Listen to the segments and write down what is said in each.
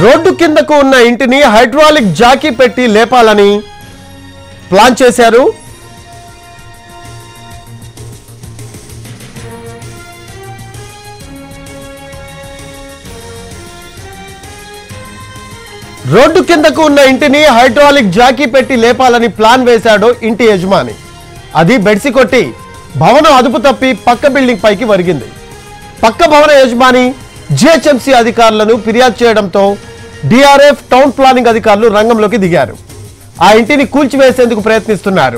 road కిందకు ఉన్న ఇంటిని హైడ్రాలిక్ జాకీ పెట్టి లేపాలని ప్లాన్ చేశారు రోడ్డు కిందకు ఉన్న ఇంటిని హైడ్రాలిక్ జాకీ పెట్టి లేపాలని ప్లాన్ వేశాడు ఇంటి యజమాని అది బెడ్సి కొట్టి భవనం అదుపు తప్పి పక్క బిల్డింగ్ పైకి వరిగింది పక్క భవన యజమాని జిహెచ్ఎంసీ అధికారులను ఫిర్యాదు చేయడంతో డిఆర్ఎఫ్ టౌన్ ప్లానింగ్ అధికారులు రంగంలోకి దిగారు ఆ ఇంటిని కూల్చివేసేందుకు ప్రయత్నిస్తున్నారు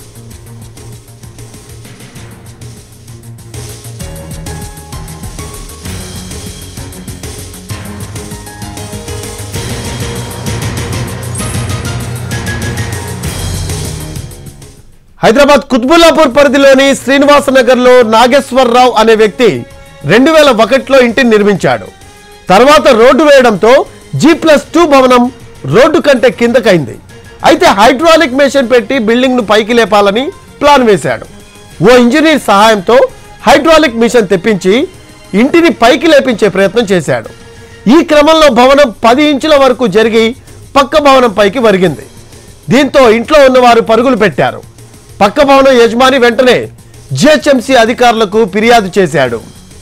హైదరాబాద్ కుత్బుల్లాపూర్ పరిధిలోని శ్రీనివాస నగర్లో నాగేశ్వరరావు అనే వ్యక్తి రెండు వేల ఒకటిలో ఇంటిని నిర్మించాడు తర్వాత రోడ్డు వేయడంతో జీ ప్లస్ టూ భవనం రోడ్డు కంటే కిందకైంది అయితే హైడ్రాలిక్ మెషిన్ పెట్టి బిల్డింగ్ ను పైకి లేపాలని ప్లాన్ వేశాడు ఓ ఇంజనీర్ సహాయంతో హైడ్రాలిక్ మిషన్ తెప్పించి ఇంటిని పైకి లేపించే ప్రయత్నం చేశాడు ఈ క్రమంలో భవనం పది ఇంచుల వరకు జరిగి పక్క భవనం పైకి వరిగింది దీంతో ఇంట్లో ఉన్నవారు పరుగులు పెట్టారు పక్క భవనం యజమాని వెంటనే జిహెచ్ఎంసీ అధికారులకు ఫిర్యాదు చేశాడు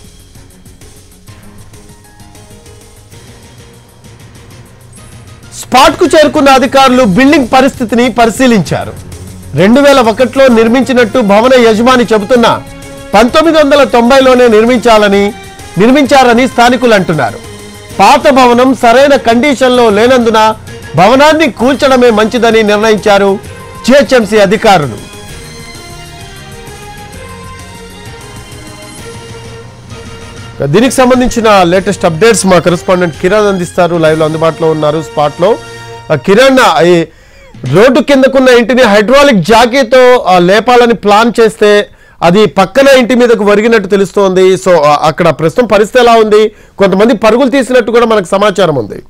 స్పాట్ కు చేరుకున్న అధికారులు బిల్డింగ్ పరిస్థితిని పరిశీలించారు రెండు వేల ఒకటిలో నిర్మించినట్టు భవన యజమాని చెబుతున్న పంతొమ్మిది వందల తొంభైలోనే నిర్మించాలని నిర్మించారని స్థానికులు అంటున్నారు పాత భవనం సరైన కండిషన్లో లేనందున భవనాన్ని కూల్చడమే మంచిదని నిర్ణయించారు జిహెచ్ఎంసీ అధికారులు దీనికి సంబంధించిన లేటెస్ట్ అప్డేట్స్ మా కరెస్పాండెంట్ కిరణ్ అందిస్తారు లైవ్ లో అందుబాటులో ఉన్నారు స్పాట్ లో ఆ, కిరణ్ ఈ రోడ్డు కిందకున్న ఇంటిని హైడ్రాలిక్ జాకీతో ఆ, లేపాలని ప్లాన్ చేస్తే అది పక్కన ఇంటి మీదకు వరిగినట్టు తెలుస్తోంది సో ఆ, అక్కడ ప్రస్తుతం పరిస్థితి ఎలా ఉంది కొంతమంది పరుగులు తీసినట్టు కూడా మనకు సమాచారం ఉంది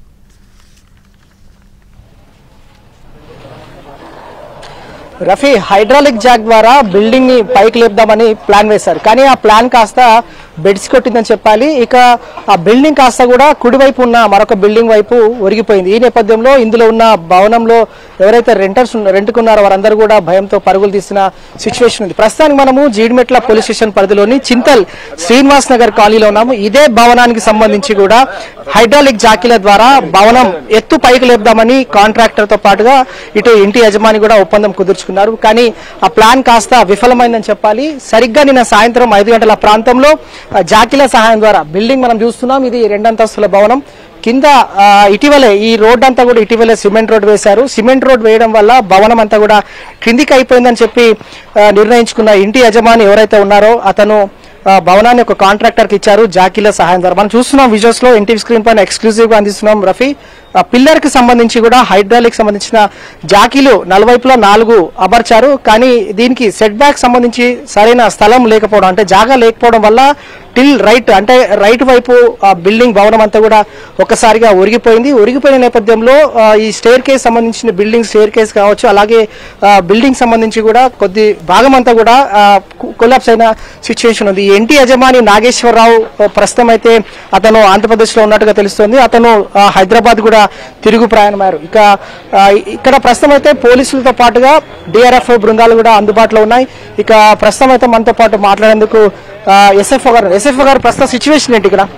రఫీ హైడ్రాలిక్ జాక్ ద్వారా బిల్డింగ్ ని పైకి లేపుదామని ప్లాన్ వేశారు కానీ ఆ ప్లాన్ కాస్త బెడ్స్ కొట్టిందని చెప్పాలి ఇక ఆ బిల్డింగ్ కాస్త కూడా కుడివైపు ఉన్న మరొక బిల్డింగ్ వైపు ఒరిగిపోయింది ఈ నేపథ్యంలో ఇందులో ఉన్న భవనంలో ఎవరైతే రెంటర్స్ రెంట్కున్నారో వారందరూ కూడా భయంతో పరుగులు తీసిన సిచ్యువేషన్ ఉంది ప్రస్తుతానికి మనము జీడిమెట్ల పోలీస్ స్టేషన్ పరిధిలోని చింతల్ శ్రీనివాస్ నగర్ కాలనీలో ఉన్నాము ఇదే భవనానికి సంబంధించి కూడా హైడ్రాలిక్ జాకీల ద్వారా భవనం ఎత్తు పైకి లేపుదామని కాంట్రాక్టర్ తో పాటుగా ఇటు ఇంటి యజమాని కూడా ఒప్పందం కుదుర్చుకున్నారు కానీ ఆ ప్లాన్ కాస్త విఫలమైందని చెప్పాలి సరిగ్గా నిన్న సాయంత్రం ఐదు గంటల ప్రాంతంలో ఆ, జాకీల సహాయం ద్వారా బిల్డింగ్ మనం చూస్తున్నాం ఇది రెండంతస్తుల భవనం కింద ఆ, ఇటీవలే ఈ రోడ్ అంతా కూడా ఇటీవలే సిమెంట్ రోడ్ వేశారు సిమెంట్ రోడ్ వేయడం వల్ల భవనం అంతా కూడా కిందికి అయిపోయిందని చెప్పి ఆ, నిర్ణయించుకున్న ఇంటి యజమాని ఎవరైతే ఉన్నారో అతను ఆ, భవనాన్ని ఒక కాంట్రాక్టర్ కి ఇచ్చారు జాకీల సహాయం ద్వారా మనం చూస్తున్నాం విజువల్స్ లో ఎన్టీవీ స్క్రీన్ పైన ఎక్స్క్లూజివ్ గా అందిస్తున్నాం రఫీ ఆ పిల్లర్ కి సంబంధించి కూడా హైడ్రాలిక్ సంబంధించిన జాకీలు నలువైపులా నాలుగు అమర్చారు కానీ దీనికి సెట్ బ్యాక్ సంబంధించి సరైన స్థలం లేకపోవడం అంటే జాగా లేకపోవడం వల్ల టిల్ రైట్ అంటే రైట్ వైపు ఆ బిల్డింగ్ భవనం అంతా కూడా ఒక్కసారిగా ఒరిగిపోయింది ఒరిగిపోయిన నేపథ్యంలో ఆ, ఈ స్టేర్ కేస్ సంబంధించిన బిల్డింగ్ స్టేర్ కేస్ కావచ్చు అలాగే ఆ, బిల్డింగ్ సంబంధించి కూడా కొద్ది భాగం అంతా కూడా కొలాప్స్ అయిన సిచ్యువేషన్ ఉంది ఈ ఇంటి యజమాని నాగేశ్వరరావు ఆ, ప్రస్తుతం అయితే అతను ఆంధ్రప్రదేశ్ లో ఉన్నట్టుగా తెలుస్తోంది అతను ఆ, హైదరాబాద్ కూడా తిరుగు ప్రయాణమయ్యారు ఇక ఆ, ఇక్కడ ప్రస్తుతం అయితే పోలీసులతో పాటుగా డిఆర్ఎఫ్ బృందాలు కూడా అందుబాటులో ఉన్నాయి ఇక ప్రస్తుతం అయితే మనతో పాటు మాట్లాడేందుకు ఎస్ఎఫ్ఓ గారు ఎస్ఎఫ్ఓ గారు ప్రస్తుతం సిచ్యువేషన్ ఏంటి ఇక్కడ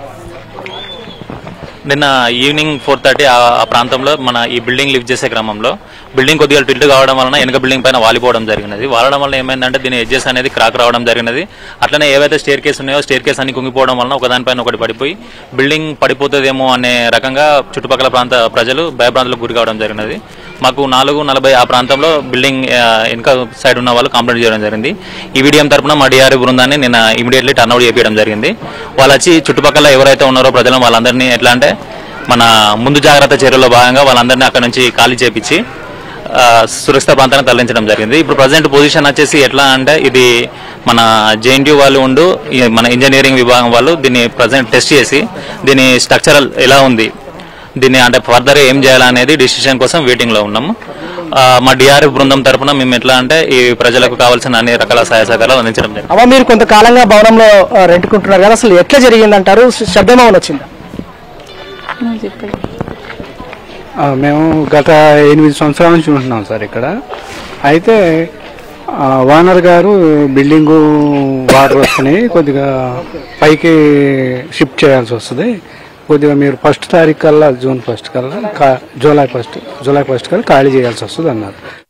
నిన్న ఈవినింగ్ ఫోర్ థర్టీ ఆ ప్రాంతంలో మన ఈ బిల్డింగ్ లిఫ్ట్ చేసే క్రమంలో బిల్డింగ్ కొద్దిగా టిల్ట్ కావడం వలన వెనక బిల్డింగ్ పైన వాలిపోవడం జరిగినది వాలడం వల్ల ఏమైందంటే దీని ఎడ్జెస్ అనేది క్రాక్ రావడం జరిగినది అట్లనే ఏవైతే స్టేర్ కేస్ ఉన్నాయో స్టేర్ కేస్ అన్ని కుంగిపోవడం వలన ఒకదానిపైన ఒకటి పడిపోయి బిల్డింగ్ పడిపోతుందేమో అనే రకంగా చుట్టుపక్కల ప్రాంత ప్రజలు భయభ్రాంతులకు గురి కావడం జరిగినది మాకు నాలుగు నలభై ఆ ప్రాంతంలో బిల్డింగ్ ఆ, వెనక సైడ్ ఉన్న వాళ్ళు కంప్లైంట్ చేయడం జరిగింది ఈ వీడియం తరపున మా డిఆర్ఏ బృందాన్ని నిన్న ఇమీడియట్లీ టర్న్అవుట్ చేపించడం జరిగింది వాళ్ళు వచ్చి చుట్టుపక్కల ఎవరైతే ఉన్నారో ప్రజలు వాళ్ళందరినీ ఎట్లా అంటే మన ముందు జాగ్రత్త చర్యల్లో భాగంగా వాళ్ళందరినీ అక్కడ నుంచి ఖాళీ చేపించి ఆ, సురక్షిత ప్రాంతానికి తరలించడం జరిగింది ఇప్పుడు ప్రజెంట్ పొజిషన్ వచ్చేసి ఎట్లా అంటే ఇది మన జేఎన్టీ వాళ్ళు ఉండు ఈ మన ఇంజనీరింగ్ విభాగం వాళ్ళు దీన్ని ప్రజెంట్ టెస్ట్ చేసి దీని స్ట్రక్చరల్ ఎలా ఉంది దీన్ని అంటే ఫర్దర్ ఏం చేయాలనేది డిసిషన్ కోసం వెయిటింగ్ లో ఉన్నాము ఆ, మా డిఆర్ఎఫ్ బృందం తరపున మేము ఎట్లా అంటే ఈ ప్రజలకు కావాల్సిన అన్ని రకాల సహాయ సహకారాలు అందించడం జరిగింది అమ్మ మీరు కొంతకాలంగా భవనంలో ఆ, రెంట్కుంటున్నారు కదా అసలు ఎట్లా జరిగిందంటారు శబ్దం ఏమైనా వచ్చిందా ఆ, మేము గత ఎనిమిది సంవత్సరాల నుంచి ఉంటున్నాం సార్ ఇక్కడ అయితే ఆ, ఓనర్ గారు బిల్డింగు వాటర్ వస్తున్నాయి కొద్దిగా పైకి షిఫ్ట్ చేయాల్సి వస్తుంది కొద్దిగా మీరు ఫస్ట్ తారీఖు కల్లా జూన్ ఫస్ట్ కల్లా కా- జూలై ఫస్ట్ జూలై ఫస్ట్ కల్లా ఖాళీ చేయాల్సి వస్తుంది అన్నారు